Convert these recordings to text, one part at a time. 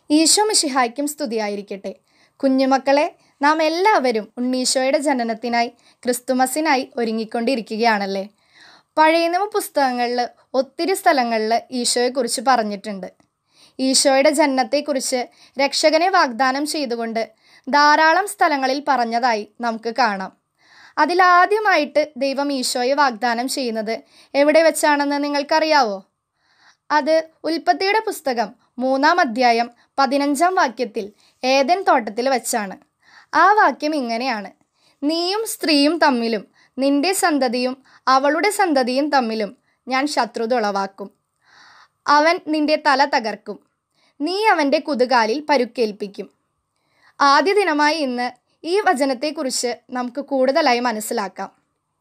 ഈശോ മിശിഹായ്ക്കും സ്തുതിയായിരിക്കട്ടെ കുഞ്ഞുമക്കളെ നാം എല്ലാവരും ഉണ്ണീശോയുടെ ജനനത്തിനായി ക്രിസ്തുമസിനായി ഒരുങ്ങിക്കൊണ്ടിരിക്കുകയാണല്ലേ പഴയ നിയമ പുസ്തകങ്ങളിൽ ഒത്തിരി സ്ഥലങ്ങളിൽ ഈശോയെക്കുറിച്ച് പറഞ്ഞിട്ടുണ്ട് ഈശോയുടെ ജനനത്തെക്കുറിച്ച് രക്ഷകനെ വാഗ്ദാനം ചെയ്തുകൊണ്ട് ധാരാളം സ്ഥലങ്ങളിൽ പറഞ്ഞതായി നമുക്ക് കാണാം അതിലാദ്യമായിട്ട് ദൈവം ഈശോയെ വാഗ്ദാനം ചെയ്യുന്നത് എവിടെ വെച്ചാണെന്ന് നിങ്ങൾക്കറിയാവോ അത് ഉൽപ്പത്തിയുടെ പുസ്തകം മൂന്നാം അധ്യായം പതിനഞ്ചാം വാക്യത്തിൽ ഏതൻ തോട്ടത്തിൽ വെച്ചാണ് ആ വാക്യം ഇങ്ങനെയാണ് നീയും സ്ത്രീയും തമ്മിലും നിന്റെ സന്തതിയും അവളുടെ സന്തതിയും തമ്മിലും ഞാൻ ശത്രുത ഉളവാക്കും അവൻ നിന്റെ തല തകർക്കും നീ അവൻ്റെ കുതുകാലിൽ പരുക്കേൽപ്പിക്കും ആദ്യ ദിനമായി ഇന്ന് ഈ വചനത്തെക്കുറിച്ച് നമുക്ക് കൂടുതലായി മനസ്സിലാക്കാം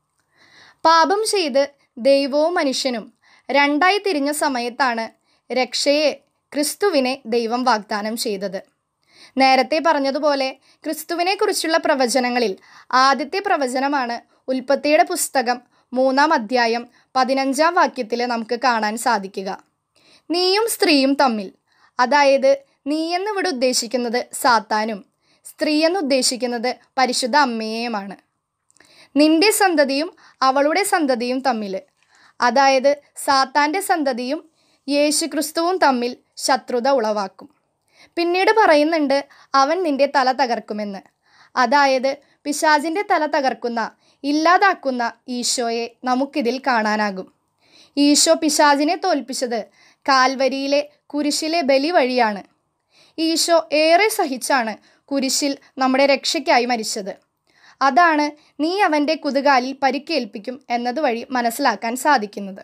പാപം ചെയ്ത് ദൈവവും മനുഷ്യനും രണ്ടായി തിരിഞ്ഞ സമയത്താണ് രക്ഷയെ ക്രിസ്തുവിനെ ദൈവം വാഗ്ദാനം ചെയ്തത് നേരത്തെ പറഞ്ഞതുപോലെ ക്രിസ്തുവിനെ കുറിച്ചുള്ള പ്രവചനങ്ങളിൽ ആദ്യത്തെ പ്രവചനമാണ് ഉൽപ്പത്തിയുടെ പുസ്തകം മൂന്നാം അധ്യായം പതിനഞ്ചാം വാക്യത്തിൽ നമുക്ക് കാണാൻ സാധിക്കുക നീയും സ്ത്രീയും തമ്മിൽ അതായത് നീയെന്ന് ഇവിടെ ഉദ്ദേശിക്കുന്നത് സാത്താനും സ്ത്രീ എന്ന് ഉദ്ദേശിക്കുന്നത് പരിശുദ്ധ അമ്മയെയുമാണ് നിന്റെ സന്തതിയും അവളുടെ സന്തതിയും തമ്മിൽ അതായത് സാത്താൻ്റെ സന്തതിയും യേശു ക്രിസ്തുവും തമ്മിൽ ശത്രുത ഉളവാക്കും പിന്നീട് പറയുന്നുണ്ട് അവൻ നിന്റെ തല തകർക്കുമെന്ന് അതായത് പിശാചിൻ്റെ തല തകർക്കുന്ന ഇല്ലാതാക്കുന്ന ഈശോയെ നമുക്കിതിൽ കാണാനാകും ഈശോ പിശാചിനെ തോൽപ്പിച്ചത് കാൽവരിയിലെ കുരിശിലെ ബലി വഴിയാണ് ഈശോ ഏറെ സഹിച്ചാണ് കുരിശിൽ നമ്മുടെ രക്ഷയ്ക്കായി മരിച്ചത് അതാണ് നീ അവൻ്റെ കുതുകാലിൽ പരിക്കേൽപ്പിക്കും എന്നതുവഴി മനസ്സിലാക്കാൻ സാധിക്കുന്നത്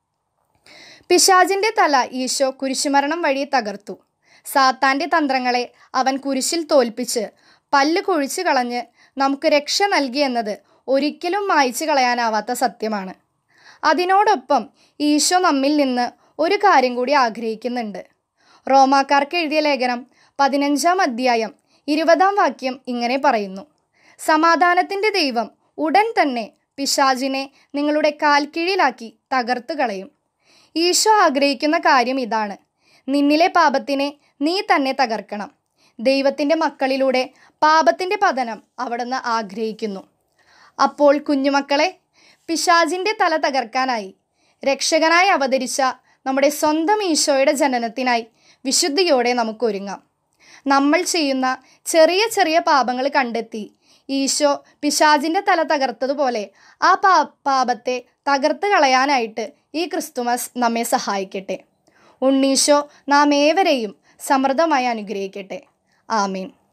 പിശാജിൻ്റെ തല ഈശോ കുരിശുമരണം വഴി തകർത്തു സാത്താൻ്റെ തന്ത്രങ്ങളെ അവൻ കുരിശിൽ തോൽപ്പിച്ച് പല്ല് കൊഴിച്ചു കളഞ്ഞ് നമുക്ക് രക്ഷ നൽകിയെന്നത് ഒരിക്കലും മായ്ച്ചു കളയാനാവാത്ത സത്യമാണ് അതിനോടൊപ്പം ഈശോ നമ്മിൽ നിന്ന് ഒരു കാര്യം കൂടി ആഗ്രഹിക്കുന്നുണ്ട് റോമാക്കാർക്ക് എഴുതിയ ലേഖനം പതിനഞ്ചാം അധ്യായം ഇരുപതാം വാക്യം ഇങ്ങനെ പറയുന്നു സമാധാനത്തിൻ്റെ ദൈവം ഉടൻ തന്നെ പിശാജിനെ നിങ്ങളുടെ കാൽക്കീഴിലാക്കി തകർത്തു കളയും ഈശോ ആഗ്രഹിക്കുന്ന കാര്യം ഇതാണ് നിന്നിലെ പാപത്തിനെ നീ തന്നെ തകർക്കണം ദൈവത്തിൻ്റെ മക്കളിലൂടെ പാപത്തിൻ്റെ പതനം അവിടുന്ന് ആഗ്രഹിക്കുന്നു അപ്പോൾ കുഞ്ഞുമക്കളെ പിശാജിൻ്റെ തല തകർക്കാനായി രക്ഷകനായി അവതരിച്ച നമ്മുടെ സ്വന്തം ഈശോയുടെ ജനനത്തിനായി വിശുദ്ധിയോടെ നമുക്കൊരുങ്ങാം നമ്മൾ ചെയ്യുന്ന ചെറിയ ചെറിയ പാപങ്ങൾ കണ്ടെത്തി ഈശോ പിശാജിൻ്റെ തല തകർത്തതുപോലെ ആ പാ പാപത്തെ തകർത്ത് കളയാനായിട്ട് ഈ ക്രിസ്തുമസ് നമ്മെ സഹായിക്കട്ടെ ഉണ്ണീശോ നാം ഏവരെയും സമൃദ്ധമായി അനുഗ്രഹിക്കട്ടെ ആമീൻ